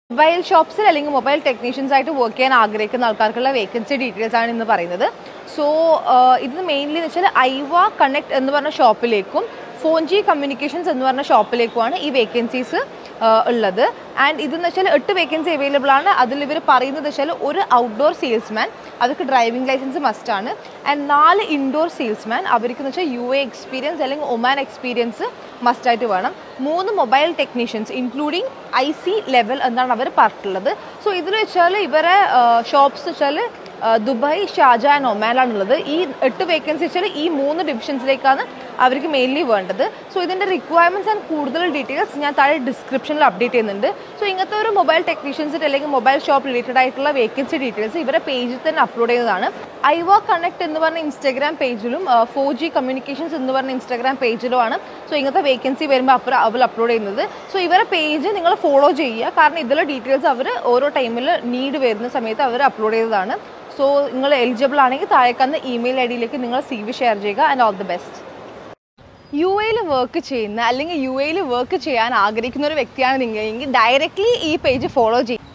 mobile ഷോപ്സിൽ അല്ലെങ്കിൽ mobile technicians ആയിട്ട് work ചെയ്യാൻ ആഗ്രഹിക്കുന്ന ആൾക്കാർക്കുള്ള വേക്കൻസി ഡീറ്റെയിൽസ് ആണ് ഇന്ന് പറയുന്നത് സോ ഇത് മെയിൻലി എന്ന് വെച്ചാൽ ഐവ കണക്ട് എന്ന് പറഞ്ഞ ഷോപ്പിലേക്കും ഫോൺ ജി കമ്മ്യൂണിക്കേഷൻസ് എന്ന് പറഞ്ഞ ഷോപ്പിലേക്കുമാണ് ഈ വേക്കൻസീസ് ഉള്ളത് ആൻഡ് ഇതെന്ന് വെച്ചാൽ എട്ട് വേക്കൻസി അവൈലബിൾ ആണ് അതിൽ ഇവർ പറയുന്നത് വെച്ചാൽ ഒരു ഔട്ട്ഡോർ സെയിൽസ്മാൻ അവർക്ക് ഡ്രൈവിംഗ് ലൈസൻസ് മസ്റ്റ് ആണ് ആൻഡ് നാല് ഇൻഡോർ സെയിൽസ്മാൻ അവർക്ക് എന്ന് വെച്ചാൽ യു എ എക്സ്പീരിയൻസ് അല്ലെങ്കിൽ ഒമാൻ എക്സ്പീരിയൻസ് മസ്റ്റായിട്ട് വേണം മൂന്ന് mobile technicians including I C level എന്നാണ് അവർ പറഞ്ഞിട്ടുള്ളത് സോ ഇതിൽ വെച്ചാൽ ഇവരെ ഷോപ്സ് വെച്ചാൽ ദുബായ് ഷാജ ആൻഡ് ഒമാനിലാണുള്ളത് ഈ എട്ട് വേക്കൻസി വെച്ചാൽ ഈ മൂന്ന് ഡിവിഷൻസിലേക്കാണ് അവർക്ക് മെയിൻലി വേണ്ടത് സോ ഇതിൻ്റെ റിക്വയർമെൻറ്റ്സ് ആൻഡ് കൂടുതൽ ഡീറ്റെയിൽസ് ഞാൻ താഴെ ഡിസ്ക്രിപ്ഷനിൽ അപ്ഡേറ്റ് ചെയ്യുന്നുണ്ട് സോ ഇങ്ങനത്തെ ഒരു മൊബൈൽ ടെക്നീഷ്യൻസിൻ്റെ അല്ലെങ്കിൽ മൊബൈൽ ഷോപ്പ് റിലേറ്റഡ് ആയിട്ടുള്ള വേക്കൻസി ഡീറ്റെയിൽസ് ഇവരെ പേജിൽ തന്നെ അപ്ലോഡ് ചെയ്യുന്നതാണ് ഐവ കണക്ട് എന്ന് പറഞ്ഞ ഇൻസ്റ്റാഗ്രാം പേജിലും ഫോർ ജി കമ്മ്യൂണിക്കേഷൻസ് എന്ന് പറഞ്ഞ ഇൻസ്റ്റാഗ്രാം പേജിലുമാണ് സോ ഇങ്ങനത്തെ വേക്കൻസി വരുമ്പോൾ അപ്പുറം അവർ അപ്ലോഡ് ചെയ്യുന്നത് സോ ഇവരെ പേജ് നിങ്ങൾ ഫോളോ ചെയ്യുക കാരണം ഇതിലെ ഡീറ്റെയിൽസ് അവർ ഓരോ ടൈമിൽ നീഡ് വരുന്ന സമയത്ത് അവർ അപ്ലോഡ് ചെയ്തതാണ് സോ നിങ്ങൾ എലിജിബിൾ ആണെങ്കിൽ താഴേക്കന്ന് ഇമെയിൽ ഐ ഡിയിലേക്ക് നിങ്ങൾ സി വി ഷെയർ ചെയ്യുക and all the best U എയിൽ വർക്ക് ചെയ്യുന്ന അല്ലെങ്കിൽ യു എയിൽ വർക്ക് ചെയ്യാൻ ആഗ്രഹിക്കുന്ന ഒരു വ്യക്തിയാണ് നിങ്ങൾ എങ്കിൽ ഡയറക്റ്റ്ലി ഈ പേജ് ഫോളോ ചെയ്യും